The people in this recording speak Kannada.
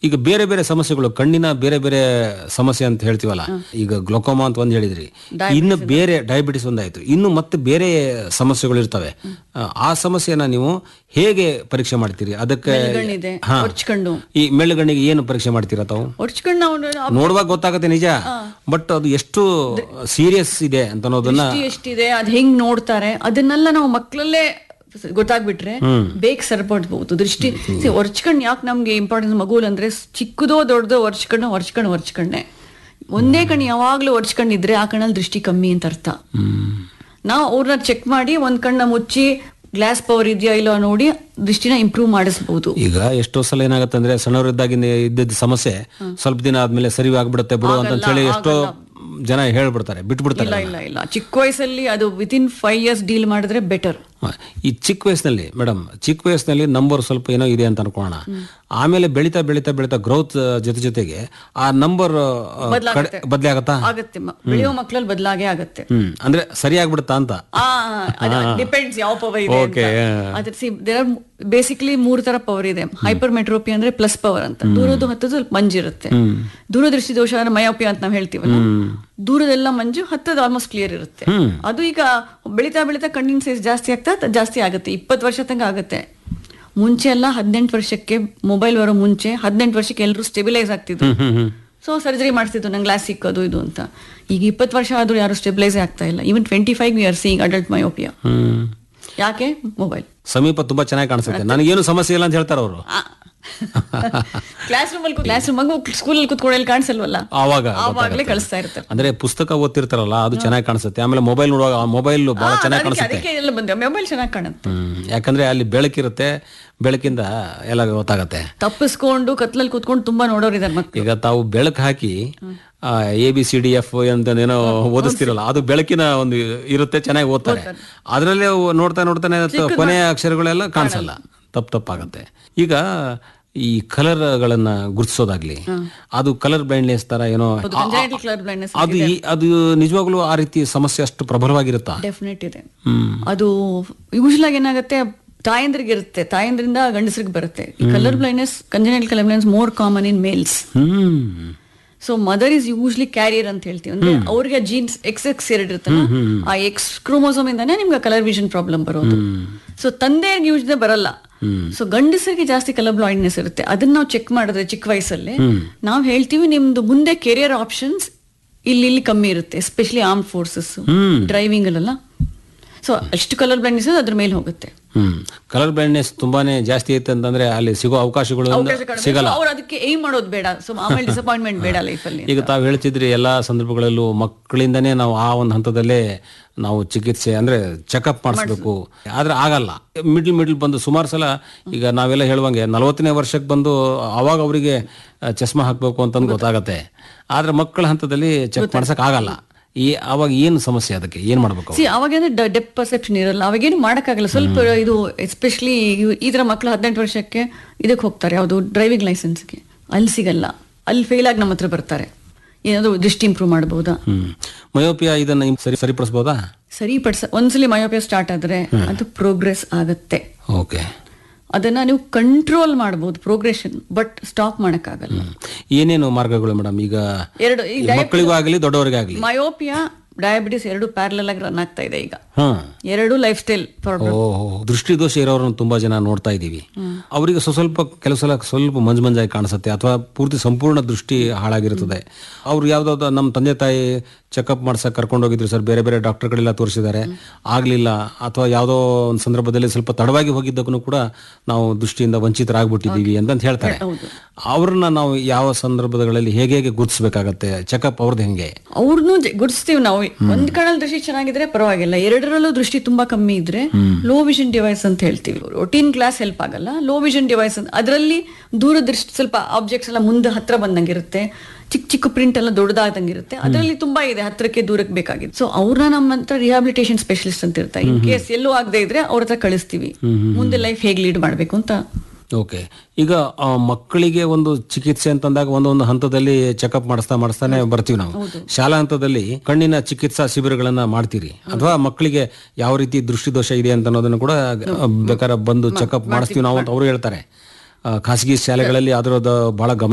ಈಗ ಬೇರೆ ಬೇರೆ ಸಮಸ್ಯೆಗಳು ಕಣ್ಣಿನ ಬೇರೆ ಬೇರೆ ಸಮಸ್ಯೆ ಅಂತ ಹೇಳ್ತೀವಲ್ಲ ಈಗ ಗ್ಲೋಕೋಮಾ ಅಂತ ಒಂದ್ ಹೇಳಿದ್ರಿ ಇನ್ನು ಬೇರೆ ಡಯಾಬಿಟಿಸ್ ಒಂದಾಯ್ತು ಇನ್ನು ಮತ್ತೆ ಬೇರೆ ಸಮಸ್ಯೆಗಳು ಇರ್ತವೆ ಆ, ಆ ಸಮಸ್ಯೆನ ನೀವು ಹೇಗೆ ಪರೀಕ್ಷೆ ಮಾಡ್ತೀರಿ ಅದಕ್ಕೆ ಇದೆ ಹಾ. ಹೊರ್ಚ್ಕೊಂಡು ಈ ಮೆಳ್ಳುಗಣ್ಣಿಗೆ ಏನು ಪರೀಕ್ಷೆ ಮಾಡ್ತೀರಾ ತಾವು ಹೊರ್ಚ್ಕೊಂಡು ನಾವು ನೋಡುವಾಗ ಗೊತ್ತಾಗುತ್ತೆ ನಿಜ ಬಟ್ ಅದು ಎಷ್ಟು ಸೀರಿಯಸ್ ಇದೆ ಅಂತ ಅನ್ನೋದನ್ನ ದೃಷ್ಟಿ ಎಷ್ಟಿದೆ ಅದ್ ಹೆಂಗ್ ನೋಡ್ತಾರೆ ಅದನ್ನೆಲ್ಲ ನಾವು ಮಕ್ಕಳಲ್ಲೇ ಗೊತ್ತಾಗ್ಬಿಟ್ರೆ ಬೇಗ ಸರಿಪಡ್ಬಹುದು ದೃಷ್ಟಿ ಒರ್ಚ್ಕೊಂಡ್ ಯಾಕೆ ನಮ್ಗೆ ಇಂಪಾರ್ಟೆನ್ಸ್ ಮಗುಲ್ ಅಂದ್ರೆ ಚಿಕ್ಕದೋ ದೊಡ್ಡದೋ ಒರ್ಚ್ಕೊಂಡು ಒರ್ಚ್ಕೊಂಡು ಒರ್ಚ್ಕೊಂಡೆ ಒಂದೇ ಕಣ್ಣು ಯಾವಾಗ್ಲೂ ಒರ್ಚ್ಕೊಂಡಿದ್ರೆ ಆ ಕಣ್ಣಲ್ಲಿ ದೃಷ್ಟಿ ಕಮ್ಮಿ ಅಂತ ಅರ್ಥ ನಾವು ಅವ್ರನ್ನ ಚೆಕ್ ಮಾಡಿ ಒಂದ್ ಕಣ್ಣ ಮುಚ್ಚಿ ಗ್ಲಾಸ್ ಪವರ್ ಇದೆಯಾ ಇಲ್ಲೋ ನೋಡಿ ದೃಷ್ಟಿನ ಇಂಪ್ರೂವ್ ಮಾಡಿಸ್ಬಹುದು ಈಗ ಎಷ್ಟೋ ಸಲ ಏನಾಗುತ್ತೆ ಅಂದ್ರೆ ಸಣ್ಣವರಿದ್ದಾಗಿಂದ ಇದ್ದಿದ್ದ ಸಮಸ್ಯೆ ಸ್ವಲ್ಪ ದಿನ ಆದ್ಮೇಲೆ ಸರಿ ಆಗ್ಬಿಡುತ್ತೆ ಬಿಡು ಅಂತ ಹೇಳಿ ಎಷ್ಟೋ ಜನ ಹೇಳ್ಬಿಡ್ತಾರೆ ಬಿಟ್ಬಿಡ್ತಾರೆ ಇಲ್ಲ ಇಲ್ಲ ಇಲ್ಲ ಚಿಕ್ಕ ವಯಸ್ಸಲ್ಲಿ ಅದು ವಿತಿನ್ ಫೈವ್ ಇಯರ್ಸ್ ಡೀಲ್ ಮಾಡಿದ್ರೆ ಬೆಟರ್ ಹ, ಈ ಚಿಕ್ಕ ವಯಸ್ಸಿನಲ್ಲಿ ಮೇಡಮ್ ಚಿಕ್ಕ ವಯಸ್ಸಿನಲ್ಲಿ ನಂಬರ್ ಸ್ವಲ್ಪ ಏನೋ ಇದೆ ಅಂತ ಅನ್ಕೋಣ ಆಮೇಲೆ ಬೆಳಿತಾ ಬೆಳಿತಾ ಬೆಳಿತಾ ಗ್ರೋತ್ ಜೊತೆ ಜೊತೆಗೆ ಆ ನಂಬರ್ ಬದಲೇ ಆಗತ್ತಾ ಆಗತ್ತೆ ಮ- ಬೆಳೆಯೋ ಮಕ್ಕಳಲ್ಲಿ ಬದಲಾಗೆ ಆಗತ್ತೆ ಹ್ಮ್ ಅಂದ್ರೆ ಸರಿ ಆಗ್ಬಿಡುತ್ತಾ ಅಂತ ಡಿಪೆಂಡ್ಸ್ ಯಾವ ಪವರ್ ಇದೆ Okay, ಅದ್ರ ಸಿ ಬೇಸಿಕಲಿ ಮೂರ್ ತರ ಪವರ್ ಇದೆ ಹೈಪರ್ ಮೆಟ್ರೋಪಿ ಅಂದ್ರೆ ಪ್ಲಸ್ ಪವರ್ ಅಂತ ದೂರದ್ದು ಹತ್ತದು ಸ್ವಲ್ಪ ಮಂಜಿರುತ್ತೆ ದೂರದೃಷ್ಟಿ ದೋಷ ಅಂದ್ರೆ ಮಯೋಪಿ ಅಂತ ನಾವು ಹೇಳ್ತೀವಲ್ಲ ದೂರದೆಲ್ಲ ಮಂಜು ಹತ್ತದ ಆಲ್ಮೋಸ್ಟ್ ಕ್ಲಿಯರ್ ಇರುತ್ತೆ ಅದು ಈಗ ಬೆಳಿತಾ ಬೆಳಿತಾ ಕಣ್ಣಿನ ಸೈಜ್ ಜಾಸ್ತಿ ಆಗ್ತಾ ತ- ಜಾಸ್ತಿ ಆಗುತ್ತೆ ಇಪ್ಪತ್ತು ವರ್ಷ ತನಕ ಆಗುತ್ತೆ ಮುಂಚೆ ಎಲ್ಲ ಹದಿನೆಂಟು ವರ್ಷಕ್ಕೆ ಮೊಬೈಲ್ ಬರೋ ಮುಂಚೆ ಹದಿನೆಂಟು ವರ್ಷಕ್ಕೆ ಎಲ್ಲರೂ ಸ್ಟೆಬಿಲೈಸ್ ಆಗ್ತಿದ್ರು ಹ್ಮ್ ಹ್ಮ್ ಸೊ ಸರ್ಜರಿ ಮಾಡಿಸ್ತಿದ್ದು ನಂಗೆ ಗ್ಲಾಸ್ ಸಿಕ್ಕೋದು ಇದು ಅಂತ ಈಗ ಇಪ್ಪತ್ತು ವರ್ಷ ಆದ್ರೂ ಯಾರು ಸ್ಟೆಬಿಲೈಸ್ ಆಗ್ತಾ ಇಲ್ಲ even twenty five years seeing adult myopia hmm ಯಾಕೆ ಮೊಬೈಲ್ ಸಮೀಪ ತುಂಬಾ ಚೆನ್ನಾಗಿ ಕಾಣಿಸುತ್ತೆ ನನಗೇನು ಸಮಸ್ಯೆ ಇಲ್ಲ ಅಂತ ಹೇಳ್ತಾರೆ ಅವರು ಕ್ಲಾಸ್ ರೂಮ್ ಅಲ್ಲಿ ಕ್ಲಾಸ್ ರೂಮ್ ಮಗು ಸ್ಕೂಲಲ್ಲಿ ಕುತ್ಕೊಳ್ಳಿ ಕಾಣಿಸಲ್ವಲ್ಲ ಆವಾಗ ಆವಾಗಲೇ ಕಳಿಸ್ತಾ ಇರ್ತಾರೆ ಅಂದ್ರೆ ಪುಸ್ತಕ ಓದ್ತಿರ್ತಾರಲ್ಲ ಅದು ಚೆನ್ನಾಗಿ ಕಾಣಿಸುತ್ತೆ ಆಮೇಲೆ ಮೊಬೈಲ್ ನೋಡುವಾಗ ಮೊಬೈಲ್ ಬಹಳ ಚೆನ್ನಾಗಿ ಅದಕ್ಕೆ ಕಾಣಿಸುತ್ತೆ ಅದಕ್ಕೆ ಎಲ್ಲ ಬಂದೆ ಮೊಬೈಲ್ ಚೆನ್ನಾಗಿ ಕಾಣುತ್ತೆ ಹ್ಮ್ ಯಾಕಂದ್ರೆ ಅಲ್ಲಿ ಬೆಳಕಿರುತ್ತೆ ಬೆಳಕಿಂದ ಎಲ್ಲ ಗೊತ್ತಾಗತ್ತೆ ತಪ್ಪಿಸ್ಕೊಂಡು ಕತ್ಲಲ್ಲಿ ಕುತ್ಕೊಂಡು ತುಂಬಾ ನೋಡೋರಿದ್ದಾರೆ ಮಕ್ಕಳು ಈಗ ತಾವು ಬೆಳಕು ಹಾಕಿ A B C D F ಅಂತ ಏನೋ ಓದಿಸ್ತಿರಲ್ಲ ಅದು ಬೆಳಕಿನ ಒಂದು ಇರುತ್ತೆ ಚೆನ್ನಾಗಿ ಓದ್ತಾರೆ ಅದರಲ್ಲೇ ನೋಡ್ತಾ ನೋಡ್ತಾನೆ ತ- ಕೊನೆಯ ಅಕ್ಷರಗಳೆಲ್ಲ ಕಾಣಿಸಲ್ಲ ತಪ್ಪು ತಪ್ಪಾಗತ್ತೆ ಈಗ ಈ ಕಲರ್ಗಳನ್ನ ಗುರುತಿಸೋದಾಗ್ಲಿ ಅದು ಕಲರ್ ಬ್ಲೈಂಡ್ನೆಸ್ ತರ ಏನೋ ಕಂಜೈಟಲ್ ಕಲರ್ ಬ್ಲೈಂಡ್ನೆಸ್ ಅದು ಈ- ಅದು ನಿಜವಾಗ್ಲೂ ಆ ರೀತಿ ಸಮಸ್ಯೆ ಅಷ್ಟು ಪ್ರಬಲವಾಗಿರುತ್ತಾ ಡೆಫಿನೆಟ್ ಇದೆ ಹ್ಮ್ ಅದು ಯೂಶಲ್ ಆಗಿ ಏನಾಗುತ್ತೆ ತಾಯಂದ್ರಿಗೆ ಇರುತ್ತೆ ತಾಯಂದ್ರಿಂದ ಗಂಡಸರಿಗೆ ಬರುತ್ತೆ ಈ colour blindness congenital colour blindness more common in males hmm so mother is usually carrier ಅಂತ ಹೇಳ್ತೀವಿ ಅಂದ್ರೆ ಅವ್ರಿಗೆ ಜೀನ್ಸ್ ಎಕ್ಸ್ ಎಕ್ಸ್ ಎರಡು ಇರುತ್ತಲ್ಲ ಆ ಎಕ್ಸ್ ಕ್ರೋಮೋಸೋಮ್ ಇಂದಾನೆ ನಿಮ್ಗೆ ಕಲರ್ ವಿಷನ್ ಪ್ರಾಬ್ಲಮ್ ಬರೋದು ಸೊ ತಂದೆಗೆ ಯೂಸ್ದೆ ಬರಲ್ಲ ಸೊ ಗಂಡಸರಿಗೆ ಜಾಸ್ತಿ ಕಲರ್ ಬ್ಲೈಂಡ್ನೆಸ್ ಇರುತ್ತೆ ಅದನ್ನ ನಾವು ಚೆಕ್ ಮಾಡಿದ್ರೆ ಚಿಕ್ಕ ವಯಸ್ಸಲ್ಲಿ ನಾವು ಹೇಳ್ತೀವಿ ನಿಮ್ದು ಮುಂದೆ ಕೆರಿಯರ್ ಆಪ್ಷನ್ಸ್ ಇಲ್ಲಿ ಇಲ್ಲಿ ಕಮ್ಮಿ ಇರುತ್ತೆ ಎಸ್ಪೆಷಲಿ ಆರ್ಮ್ ಫೋರ್ಸಸ್ ಡ್ರೈವಿಂಗ್ ಅಲ್ಲೆಲ್ಲ ಸೊ ಅಷ್ಟು ಕಲರ್ ಬ್ಲೈಂಡ್ನೆಸ್ ಅದ್ರ ಮೇಲೆ ಹೋಗುತ್ತೆ ಹ್ಮ್ ಕಲರ್ ಬ್ಲೈಂಡ್ನೆಸ್ ತುಂಬಾನೇ ಜಾಸ್ತಿ ಐತೆ ಅಂತಂದ್ರೆ ಅಲ್ಲಿ ಸಿಗೋ ಅವಕಾಶಗಳು ಸಿಗಲ್ಲ ಅವ್ರು ಅದಕ್ಕೆ ಏಮ್ ಮಾಡೋದು ಬೇಡ ಸೊ ಆಮೇಲೆ ಡಿಸಪಾಯಿಂಟ್ಮೆಂಟ್ ಬೇಡ ಲೈಫಲ್ಲಿ ಈಗ ತಾವು ಹೇಳ್ತಿದ್ರಿ ಎಲ್ಲಾ ಸಂದರ್ಭಗಳಲ್ಲೂ ಮಕ್ಕಳಿಂದಾನೇ ನಾವು ಆ ಒಂದು ಹಂತದಲ್ಲೇ ನಾವು ಚಿಕಿತ್ಸೆ ಅಂದ್ರೆ ಚೆಕಪ್ ಮಾಡಿಸ್ಬೇಕು ಆದ್ರೆ ಆಗಲ್ಲ ಮಿಡ್ಲ್ ಮಿಡ್ಲ್ ಬಂದು ಸುಮಾರು ಸಲ ಈಗ ನಾವೆಲ್ಲ ಹೇಳುವಂಗೆ ನಲವತ್ತನೇ ವರ್ಷಕ್ಕೆ ಬಂದು ಅವಾಗ ಅವರಿಗೆ ಚಸ್ಮಾ ಹಾಕ್ಬೇಕು ಅಂತಂದು ಗೊತ್ತಾಗತ್ತೆ ಆದ್ರೆ ಮಕ್ಕಳ ಹಂತದಲ್ಲಿ ಚೆಕ್ ಮಾಡ್ಸಕ್ ಆಗಲ್ಲ ಈ ಅವಾಗ ಏನು ಸಮಸ್ಯೆ ಅದಕ್ಕೆ ಏನ್ ಮಾಡ್ಬೇಕು ಸಿ ಅವಾಗೇನೆ ಡೆಪ್ ಪರ್ಸೆಪ್ಷನ್ ಇರಲ್ಲ ಅವಾಗೇನು ಮಾಡೋಕ್ಕಾಗಲ್ಲ ಸ್ವಲ್ಪ ಇದು ಎಸ್ಪೆಷಲಿ ಈ ತರ ಮಕ್ಕಳು ಹದಿನೆಂಟು ವರ್ಷಕ್ಕೆ ಇದಕ್ಕೆ ಹೋಗ್ತಾರೆ ಯಾವುದು ಡ್ರೈವಿಂಗ್ ಲೈಸೆನ್ಸ್ಗೆ ಅಲ್ಲಿ ಸಿಗಲ್ಲ ಅಲ್ಲಿ ಫೇಲ್ ಆಗಿ ನಮ್ಮ ಹತ್ರ ಬರ್ತಾರೆ ಏನಾದ್ರು ದೃಷ್ಟಿ ಇಂಪ್ರೂವ್ ಮಾಡಬಹುದಾ ಹ್ಮ್ ಮಯೋಪಿಯಾ ಇದನ್ನ ಇಮ್- ಸರಿ ಸರಿಪಡಿಸ್ಬೋದಾ ಸರಿಪಡಿಸ ಒಂದ್ಸಲಿ ಮಯೋಪಿಯ ಸ್ಟಾರ್ಟ್ ಆದ್ರೆ ಅದು ಪ್ರೋಗ್ರೆಸ್ ಆಗತ್ತೆ ಓಕೆ ಅದನ್ನ ನೀವು ಕಂಟ್ರೋಲ್ ಮಾಡಬಹುದು ಪ್ರೋಗ್ರೆಷನ್ ಬಟ್ ಸ್ಟಾಪ್ ಮಾಡಕ್ಕಾಗಲ್ಲ ಏನೇನು ಮಾರ್ಗಗಳು ಮೇಡಮ್ ಈಗ ಎರಡು ಈ ಮಕ್ಕಳಿಗೂ ಆಗಲಿ ದೊಡ್ಡವರಿಗಾಗ್ಲಿ ಮಯೋಪಿಯಾ ಡಯಾಬಿಟಿಸ್ ಎರಡು ಪ್ಯಾರಲಲ್ ಆಗಿ ರನ್ ಆಗ್ತಾ ಇದೆ ಈಗ ಹಾ ಎರಡು ಲೈಫ್ ಸ್ಟೈಲ್ ಪ್ರಾಬ್ಲಮ್ ಓಹೋ ದೃಷ್ಟಿ ದೋಷ ಇರೋರನ್ನು ತುಂಬಾ ಜನ ನೋಡ್ತಾ ಇದೀವಿ ಅವರಿಗೆ ಸ್ವ- ಸ್ವಲ್ಪ ಕೆಲವು ಸಲ ಸ್ವಲ್ಪ ಮಂಜು ಮಂಜಾಗಿ ಕಾಣಿಸುತ್ತೆ ಅಥವಾ ಪೂರ್ತಿ ಸಂಪೂರ್ಣ ದೃಷ್ಟಿ ಹಾಳಾಗಿರುತ್ತದೆ ಅವ್ರು ಯಾವ್ದಾವ್ದು ನಮ್ಮ ತಂದೆ ತಾಯಿ ಚೆಕಪ್ ಮಾಡ್ಸಕ್ ಕರ್ಕೊಂಡು ಹೋಗಿದ್ರು ಸರ್ ಬೇರೆ ಬೇರೆ ಡಾಕ್ಟರ್ಗಳೆಲ್ಲ ತೋರಿಸಿದ್ದಾರೆ ಆಗ್ಲಿಲ್ಲ ಅಥವಾ ಯಾವುದೋ ಒಂದು ಸಂದರ್ಭದಲ್ಲಿ ಸ್ವಲ್ಪ ತಡವಾಗಿ ಹೋಗಿದ್ದಕ್ಕೂ ಕೂಡ ನಾವು ದೃಷ್ಟಿಯಿಂದ ವಂಚಿತರಾಗ್ಬಿಟ್ಟಿದೀವಿ ಅಂತ ಹೇಳ್ತಾರೆ ಅವ್ರನ್ನ ನಾವು ಯಾವ ಸಂದರ್ಭಗಳಲ್ಲಿ ಹೇಗೆ ಹೇಗೆ ಗುರುತಿಸಬೇಕಾಗತ್ತೆ ಚೆಕಪ್ ಅವ್ರದ್ದು ಹೆಂಗೆ ಅವ್ರನ್ನೂ ಗುಡಿಸ್ತೀವಿ ನಾವು ಒಂದ್ ಕಣ್ಣಲ್ಲಿ ದೃಷ್ಟಿ ಚೆನ್ನಾಗಿದ್ರೆ ಪರವಾಗಿಲ್ಲ ಎರಡರಲ್ಲೂ ದೃಷ್ಟಿ ತುಂಬಾ ಕಮ್ಮಿ ಇದ್ರೆ ಲೋ ವಿಷನ್ ಡಿವೈಸ್ ಅಂತ ಹೇಳ್ತೀವಿ ರೊಟೀನ್ ಕ್ಲಾಸ್ ಹೆಲ್ಪ್ ಆಗಲ್ಲ ಲೋ ವಿಷನ್ ಡಿವೈಸ್ ಅಂತ ಅದರಲ್ಲಿ ದೂರದೃಷ್ಟಿ ಸ್ವಲ್ಪ ಆಬ್ಜೆಕ್ಟ್ಸ್ ಎಲ್ಲ ಮುಂದೆ ಹತ್ರ ಬಂದಂಗಿರುತ್ತೆ ಚಿಕ್ಕ ಚಿಕ್ಕ ಪ್ರಿಂಟ್ ಎಲ್ಲ ದೊಡ್ಡದಾದಂಗಿರುತ್ತೆ ಅದರಲ್ಲಿ ತುಂಬಾ ಇದೆ ಹತ್ರಕ್ಕೆ ದೂರಕ್ಕೆ ಬೇಕಾಗಿದೆ ಸೊ ಅವ್ರನ್ನ ನಮ್ಮ ಹತ್ರ ರಿಹಾಬಿಲಿಟೇಷನ್ ಸ್ಪೆಷಲಿಸ್ಟ್ ಅಂತ ಇರ್ತಾರೆ ಇನ್ ಕೇಸ್ ಎಲ್ಲೂ ಆಗದೆ ಇದ್ರೆ ಅವ್ರ ಹತ್ರ ಕಳಿಸ್ತೀವಿ ಮುಂದೆ ಲೈಫ್ ಹೇಗೆ ಲೀಡ್ ಮಾಡ್ಬೇಕು ಅಂತ ಓಕೆ ಈಗ ಆ, ಮಕ್ಕಳಿಗೆ ಒಂದು ಚಿಕಿತ್ಸೆ ಅಂತಂದಾಗ ಒಂದೊಂದು ಹಂತದಲ್ಲಿ ಚೆಕಪ್ ಮಾಡಿಸ್ತಾ ಮಾಡಿಸ್ತಾನೆ ಬರ್ತೀವಿ ನಾವು ಶಾಲಾ ಹಂತದಲ್ಲಿ ಕಣ್ಣಿನ ಚಿಕಿತ್ಸಾ ಶಿಬಿರಗಳನ್ನ ಮಾಡ್ತೀರಿ ಅಥವಾ ಮಕ್ಕಳಿಗೆ ಯಾವ ರೀತಿ ದೃಷ್ಟಿದೋಷ ಇದೆ ಅಂತ ಅನ್ನೋದನ್ನು ಕೂಡ ಆ, ಬೇಕಾದ್ರೆ ಬಂದು ಚೆಕಪ್ ಮಾಡಿಸ್ತೀವಿ ನಾವು ಅಂತ ಅವರು ಹೇಳ್ತಾರೆ ಆ, ಖಾಸಗಿ ಶಾಲೆಗಳಲ್ಲಿ ಅದರದ್ದು ಬಹಳ ಗಮನ